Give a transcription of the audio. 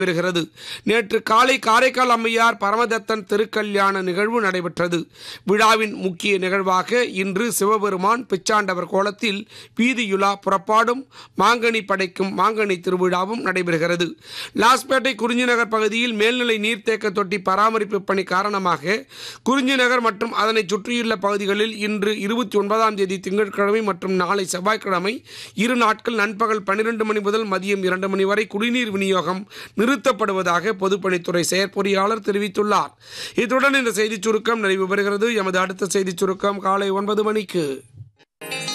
பெறுகிறது நேற்று காலை காரைக்கால் அம்மையார் பரமதத்தன் திருக்கல்யாண நிகழ்வு நடைபெற்றது விழாவின் முக்கிய நிகழ்வாக இன்று சிவபெருமான் பிச்சாண்டவர் கோலத்தில் வீதியுலா புறப்பாடும் மாங்கனி படைக்கும் மாங்கனி திருவிழாவும் நடைபெறுகிறது லாஸ்பேட்டை குறிஞ்சிநகர் பகுதியில் மேல்நிலை நீர்த்தேக்க தொட்டி பராமரிப்பு பணி காரணமாக குறிஞ்சிநகர் மற்றும் அதனை சுற்றியுள்ள பகுதிகளில் இன்று இருபத்தி ஒன்பதாம் தேதி திங்கட்கிழமை மற்றும் நாளை செவ்வாய்க்கிழமை இரு நாட்கள் நண்பகல் பன்னிரண்டு மணி முதல் மதியம் இரண்டு மணி வரை குடிநீர் விநியோகம் நிறுத்தப்படுவதாக பொதுப்பணித்துறை செயற்பொறியாளர் தெரிவித்துள்ளார் இத்துடன் இந்த செய்திச் சுருக்கம் நிறைவு பெறுகிறது எமது அடுத்த செய்திச் சுருக்கம் காலை ஒன்பது மணிக்கு